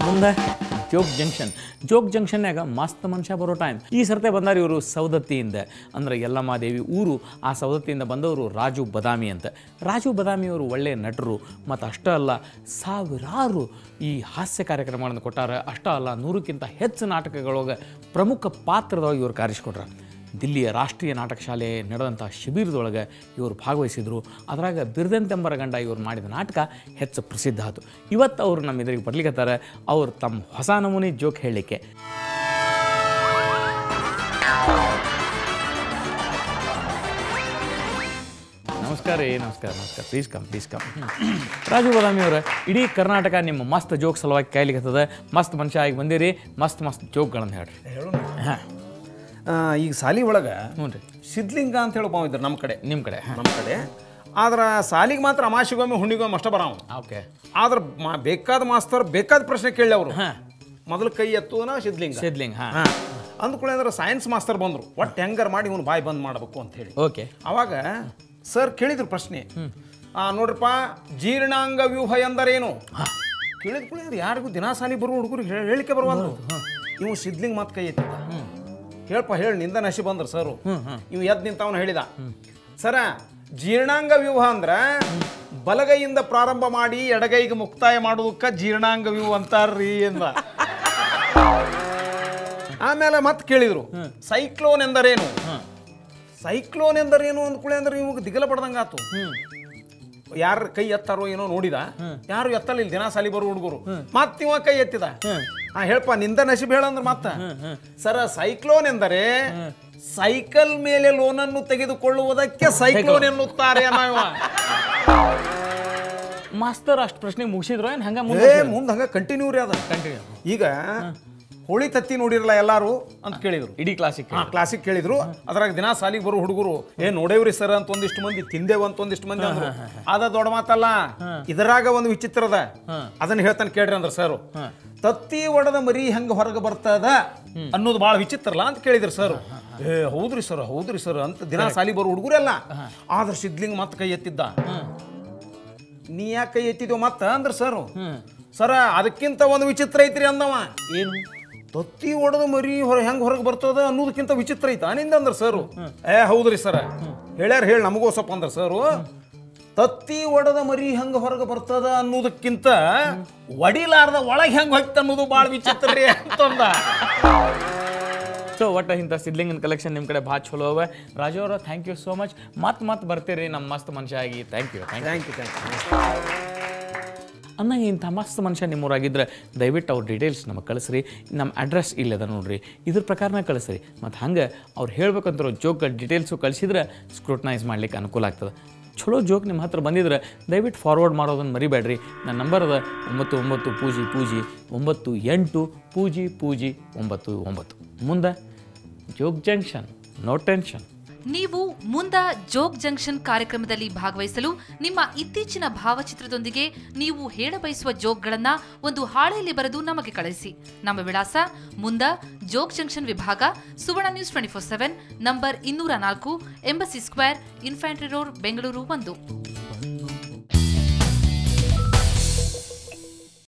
ಮುಂದೆ ಜೋಗ್ ಜಂಕ್ಷನ್ ಜೋಗ್ ಜಂಕ್ಷನ್ಯಾಗ ಮಸ್ತ್ ಮನುಷ್ಯ ಬರೋ ಟೈಮ್ ಈ ಸರ್ತೆ ಬಂದಾರ ಇವರು ಸೌದತ್ತಿಯಿಂದ ಅಂದ್ರೆ ಯಲ್ಲಮ್ಮ ದೇವಿ ಊರು ಆ ಸೌದತ್ತಿಯಿಂದ ಬಂದವರು ರಾಜು ಬದಾಮಿ ಅಂತ ರಾಜು ಬದಾಮಿ ಅವರು ಒಳ್ಳೆಯ ನಟರು ಮತ್ತು ಅಷ್ಟೇ ಅಲ್ಲ ಸಾವಿರಾರು ಈ ಹಾಸ್ಯ ಕಾರ್ಯಕ್ರಮಗಳನ್ನು ಕೊಟ್ಟಾರ ಅಷ್ಟೇ ಅಲ್ಲ ನೂರಕ್ಕಿಂತ ಹೆಚ್ಚು ನಾಟಕಗಳೊಳಗೆ ಪ್ರಮುಖ ಪಾತ್ರದೊಳಗೆ ಇವರು ಕಾರಿಸ್ಕೊಟ್ರ ದಿಲ್ಲಿಯ ರಾಷ್ಟ್ರೀಯ ನಾಟಕ ಶಾಲೆ ನಡೆದಂಥ ಶಿಬಿರದೊಳಗೆ ಇವರು ಭಾಗವಹಿಸಿದರು ಅದರಾಗ ಬಿರ್ದಂತೆಂಬರ ಗಂಡ ಇವರು ಮಾಡಿದ ನಾಟಕ ಹೆಚ್ಚು ಪ್ರಸಿದ್ಧ ಆಯಿತು ಇವತ್ತು ಅವರು ನಮ್ಮ ಎದುರಿಗೆ ಬರ್ಲಿಕ್ಕತ್ತಾರೆ ಅವ್ರು ತಮ್ಮ ಹೊಸ ನಮೂನೆ ಜೋಕ್ ಹೇಳಲಿಕ್ಕೆ ನಮಸ್ಕಾರ ರೀ ನಮಸ್ಕಾರ ನಮಸ್ಕಾರ please come please come Raju Badami ಅವರ ಇಡೀ ಕರ್ನಾಟಕ ನಿಮ್ಮ ಮಸ್ತ್ ಜೋಕ್ ಸಲುವಾಗಿ ಕಾಯ್ಲಿಕ್ಕತ್ತದ ಮಸ್ತ್ ಮನುಷ್ಯ ಆಗಿ ಬಂದಿರಿ ಮಸ್ತ್ ಮಸ್ತ್ ಜೋಕ್ಗಳನ್ನು ಹೇಳ್ರಿ ಹಾಂ ಆ, ಈಗ ಸಾಲಿ ಒಳಗೆ ಹ್ಞೂ ರೀ ಸಿದ್ಲಿಂಗ ಅಂತ ಹೇಳಿ ಒಬ್ಬ ಇದ್ದಾರೆ ನಮ್ಮ ಕಡೆ ನಿಮ್ಮ ಕಡೆ ಹಾಂ ನಮ್ಮ ಕಡೆ ಆದ್ರೆ ಸಾಲಿಗೆ ಮಾತ್ರ ಅಮಾಸಿಗೊಮ್ಮೆ ಹುಣ್ಣಿಗೊಮ್ಮೆ ಅಷ್ಟ ಬರಾವ ಓಕೆ ಆದ್ರೆ ಮಾ ಬೇಕಾದ ಮಾಸ್ತರ್ ಬೇಕಾದ ಪ್ರಶ್ನೆ ಕೇಳಿ ಅವರು ಹಾಂ ಮೊದಲು ಕೈ ಎತ್ತುವನ ಸಿದ್ಲಿಂಗ ಸಿದ್ಲಿಂಗ್ ಹಾಂ ಹಾಂ ಅಂದ್ಕೊಳ್ಳಿ ಅಂದ್ರೆ ಸೈನ್ಸ್ ಮಾಸ್ತರ್ ಬಂದರು ಒಟ್ಟು ಹೆಂಗಾರ ಮಾಡಿ ಇವನು ಬಾಯಿ ಬಂದ್ ಮಾಡಬೇಕು ಅಂತ ಹೇಳಿ ಓಕೆ ಅವಾಗ ಸರ್ ಕೇಳಿದ್ರು ಪ್ರಶ್ನೆ ಆ ನೋಡ್ರಪ್ಪ ಜೀರ್ಣಾಂಗ ವ್ಯೂಹ ಎಂದರೇನು ಕೇಳಿದ ಕೂಡ ಯಾರಿಗೂ ದಿನಾ ಸಾಲಿ ಬರುವ ಹುಡುಗರು ಹೇಳಿಕೆ ಬರುವಂತ ಇವು ಸಿದ್ಲಿಂಗ್ ಮಾತು ಕೈ ಎತ್ತಿದ್ದ ಹೇಳಪ್ಪ ಹೇಳಿ ನಿಂದ ನಶಿ ಬಂದ್ರು ಸರ್ ಇವು ಎದ್ದು ನಿಂತವನು ಹೇಳಿದ ಸರ ಜೀರ್ಣಾಂಗ ವ್ಯೂಹ ಅಂದ್ರ ಬಲಗೈಯಿಂದ ಪ್ರಾರಂಭ ಮಾಡಿ ಎಡಗೈಗೆ ಮುಕ್ತಾಯ ಮಾಡೋದಕ್ಕ ಜೀರ್ಣಾಂಗ ವ್ಯೂಹ ಅಂತಾರ್ರಿ ಎಂದ ಆಮೇಲೆ ಮತ್ತೆ ಕೇಳಿದ್ರು ಸೈಕ್ಲೋನ್ ಎಂದರೇನು ಸೈಕ್ಲೋನ್ ಎಂದರೇನು ಅಂದ್ಕೊಳ್ಳಿ ಅಂದ್ರೆ ಇವಾಗ ದಿಗಲ ಪಡ್ದಂಗ ಆತು ಯಾರ ಕೈ ಎತ್ತಾರೋ ಏನೋ ನೋಡಿದ ಯಾರು ಎತ್ತಲ್ಲ ಇಲ್ಲಿ ದಿನ ಸಾಲಿ ಬರೋ ಹುಡುಗರು ಮತ್ ಇವ ಕೈ ಎತ್ತಿದ ಹಾ ಹೇಳ್ಪ ನಿಂದ ನಶೀಬ್ ಹೇಳಂದ್ರ ಮತ್ತ ಸರ ಸೈಕ್ಲೋನ್ ಎಂದರೆ ಸೈಕಲ್ ಮೇಲೆ ಲೋನನ್ನು ತೆಗೆದುಕೊಳ್ಳುವುದಕ್ಕೆ ಸೈಕ್ಲೋನ್ ಎನ್ನುತ್ತಾರೆ ಅನ್ನೋ ಇವ. ಮಾಸ್ತರ್ ಅಷ್ಟು ಪ್ರಶ್ನೆ ಮುಗಿಸಿದ್ರು ಏನು ಹಂಗ ಏ ಮುಂದೆ ಹಂಗ ಕಂಟಿನ್ಯೂ ರೀ ಅದ ಕಂಟಿನ್ಯೂ ಈಗ ಹೋಳಿ ತತ್ತಿ ನೋಡಿರಲ್ಲ ಎಲ್ಲಾರು ಅಂತ ಕೇಳಿದ್ರು ಇಡೀ ಕ್ಲಾಸಿಗೆ ಹಾ ಕ್ಲಾಸಿಗೆ ಕೇಳಿದ್ರು ಅದ್ರಾಗ ದಿನ ಸಾಲಿಗೆ ಬರೋ ಹುಡುಗರು ಏ ನೋಡೇವ್ರಿ ಸರ್ ಅಂತ ಒಂದಿಷ್ಟು ಮಂದಿ ತಿಂದೇವ್ ಅಂತ ಒಂದಿಷ್ಟು ಮಂದಿ ಅಂದ್ರು ಅದ ದೊಡ್ಡ ಮಾತಲ್ಲ ಇದರಾಗ ಒಂದು ವಿಚಿತ್ರದ ಅದನ್ನ ಹೇಳ್ತಾನೆ ಕೇಳ್ರಿ ಅಂದ್ರ ಸರ್ ತತ್ತಿ ಒಡದ ಮರಿ ಹೆಂಗ ಹೊರಗೆ ಬರ್ತದ ಅನ್ನೋದು ಬಹಳ ವಿಚಿತ್ರಲ್ಲ ಅಂತ ಕೇಳಿದ್ರು ಸರ್ ಏ ಹೌದ್ರಿ ಸರ್ ಹೌದ್ರಿ ಸರ್ ಅಂತ ದಿನ ಸಾಲಿ ಬರೋ ಹುಡುಗರೆಲ್ಲ ಆದ್ರ ಸಿದ್ಲಿಂಗ್ ಮತ್ತೆ ಕೈ ಎತ್ತಿದ್ದ ನೀ ಯಾಕೆ ಕೈ ಎತ್ತಿದ್ಯೋ ಮತ್ತ ಅಂದ್ರ ಸರ್ ಸರ ಅದಕ್ಕಿಂತ ಒಂದು ವಿಚಿತ್ರ ಐತ್ರಿ ಅಂದವ ಏನು ತತ್ತಿ ಒಡೆದ ಮರಿ ಹೊರ ಹೆಂಗ್ ಹೊರಗೆ ಬರ್ತದ ಅನ್ನೋದಕ್ಕಿಂತ ವಿಚಿತ್ರ ಐತ ನಿಂದ ಅಂದ್ರ ಸರ್ ಏ ಹೌದ್ರಿ ಸರ್ ಹೇಳ್ಯಾರ ಹೇಳಿ ನಮಗೂ ಸ್ವಲ್ಪ ಅಂದ್ರ ಸರ್ ತತ್ತಿ ಒಡೆದ ಮರಿ ಹೆಂಗ ಹೊರಗೆ ಬರ್ತದ ಅನ್ನೋದಕ್ಕಿಂತ ಒಡಿಲಾರ್ದ ಒಳಗೆ ಹೆಂಗ್ ಹೋಗ್ತ ಅನ್ನೋದು ಭಾಳ ವಿಚಿತ್ರ ರೀ ಅಂತಂದ ಸೊ ಒಟ್ಟು ಇಂಥ ಸಿದ್ಲಿಂಗನ ಕಲೆಕ್ಷನ್ ನಿಮ್ಮ ಕಡೆ ಭಾಳ ಚಲೋ ಅವ ರಾಜು ಅವ್ರ ಥ್ಯಾಂಕ್ ಯು ಸೋ ಮಚ್ ಮತ್ತೆ ಮತ್ತೆ ಬರ್ತೀರಿ ನಮ್ಮ ಮಸ್ತ್ ಮನುಷ್ಯ ಆಗಿ thank you thank you thank you thank you ಅನ್ನಂಗೆ ಇಂಥ ಮಸ್ತ್ ಮನುಷ್ಯ ನಿಮ್ಮೂರಾಗಿದ್ದರೆ ದಯವಿಟ್ಟು ಅವ್ರ ಡೀಟೇಲ್ಸ್ ನಮಗೆ ಕಳಿಸ್ರಿ ನಮ್ಮ ಅಡ್ರೆಸ್ ಇಲ್ಲದ ನೋಡ್ರಿ ಇದ್ರ ಪ್ರಕಾರನ ಕಳಿಸ್ರಿ ಮತ್ತು ಹಂಗೆ ಅವ್ರು ಹೇಳ್ಬೇಕಂತ ಜೋಕ್ ಡೀಟೇಲ್ಸು ಕಳಿಸಿದ್ರೆ ಸ್ಕ್ರೂಟ್ನೈಸ್ ಮಾಡ್ಲಿಕ್ಕೆ ಅನುಕೂಲ ಆಗ್ತದೆ ಚಲೋ ಜೋಕ್ ನಿಮ್ಮ ಹತ್ರ ಬಂದಿದ್ರೆ ದಯವಿಟ್ಟು ಫಾರ್ವರ್ಡ್ ಮಾಡೋದನ್ನು ಮರಿಬೇಡ್ರಿ ನನ್ನ ನಂಬರ್ ಅದ ಒಂಬತ್ತು ಒಂಬತ್ತು ಪೂಜಿ ಪೂಜಿ ಒಂಬತ್ತು ಎಂಟು ಪೂಜಿ ಪೂಜಿ ಒಂಬತ್ತು ಒಂಬತ್ತು ಮುಂದೆ ಜೋಗ್ ಜಂಕ್ಷನ್ ನೋ ಟೆನ್ಷನ್ ನೀವು ಮುಂದ ಜೋಗ್ ಜಂಕ್ಷನ್ ಕಾರ್ಯಕ್ರಮದಲ್ಲಿ ಭಾಗವಹಿಸಲು ನಿಮ್ಮ ಇತ್ತೀಚಿನ ಭಾವಚಿತ್ರದೊಂದಿಗೆ ನೀವು ಹೇಳಬಯಸುವ ಜೋಕ್ಗಳನ್ನ ಒಂದು ಹಾಳೆಯಲ್ಲಿ ಬರೆದು ನಮಗೆ ಕಳಿಸಿ ನಮ್ಮ ವಿಳಾಸ ಮುಂದ ಜೋಗ್ ಜಂಕ್ಷನ್ ವಿಭಾಗ Suvarna News twenty four seven number ಇನ್ನೂರ ನಾಲ್ಕು Embassy Square Infantry Road Bengaluru ಒಂದು